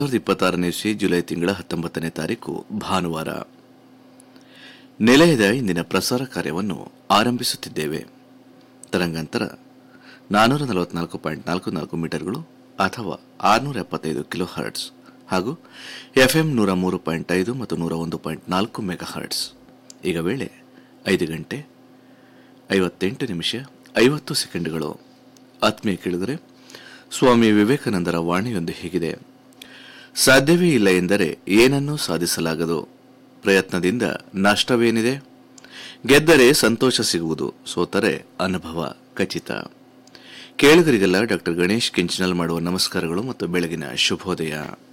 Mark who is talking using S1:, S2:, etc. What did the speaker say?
S1: ಸಾವಿರದ ಇಪ್ಪತ್ತಾರನೇ ಇಸ್ವಿ ಜುಲೈ ತಿಂಗಳ ಹತ್ತೊಂಬತ್ತನೇ ತಾರೀಕು ಭಾನುವಾರ ನಿಲಯದ ಇಂದಿನ ಪ್ರಸಾರ ಕಾರ್ಯವನ್ನು ಆರಂಭಿಸುತ್ತಿದ್ದೇವೆ ತರಂಗಾಂತರ ನಾನ್ನೂರ ನಲವತ್ನಾಲ್ಕು ಪಾಯಿಂಟ್ ನಾಲ್ಕು ನಾಲ್ಕು ಮೀಟರ್ಗಳು ಅಥವಾ ಆರುನೂರ ಎಪ್ಪತ್ತೈದು ಕಿಲೋ ಹರ್ಟ್ಸ್ ಹಾಗೂ ಎಫ್ಎಂ ನೂರ ಮೂರು ಪಾಯಿಂಟ್ ಐದು ಮತ್ತು ನೂರ ಒಂದು ಪಾಯಿಂಟ್ ನಾಲ್ಕು ಮೆಗಾ ಹರ್ಟ್ಸ್ ಈಗ ವೇಳೆ ಐದು ಗಂಟೆ ಐವತ್ತೆಂಟು ನಿಮಿಷ ಐವತ್ತು ಸೆಕೆಂಡ್ಗಳು ಆತ್ಮೀಯ ಕೇಳಿದರೆ ಸ್ವಾಮಿ ವಿವೇಕಾನಂದರ ವಾಣಿಯೊಂದು ಹೀಗಿದೆ ಸಾಧ್ಯವೇ ಇಲ್ಲ ಎಂದರೆ ಏನನ್ನೂ ಸಾಧಿಸಲಾಗದು ಪ್ರಯತ್ನದಿಂದ ನಷ್ಟವೇನಿದೆ ಗೆದ್ದರೆ ಸಂತೋಷ ಸಿಗುವುದು ಸೋತರೆ ಅನುಭವ ಖಚಿತ ಕೇಳುಗರಿಗೆಲ್ಲ ಡಾಕ್ಟರ್ ಗಣೇಶ್ ಕಿಂಚನಲ್ ಮಾಡುವ ನಮಸ್ಕಾರಗಳು ಮತ್ತು ಬೆಳಗಿನ ಶುಭೋದಯ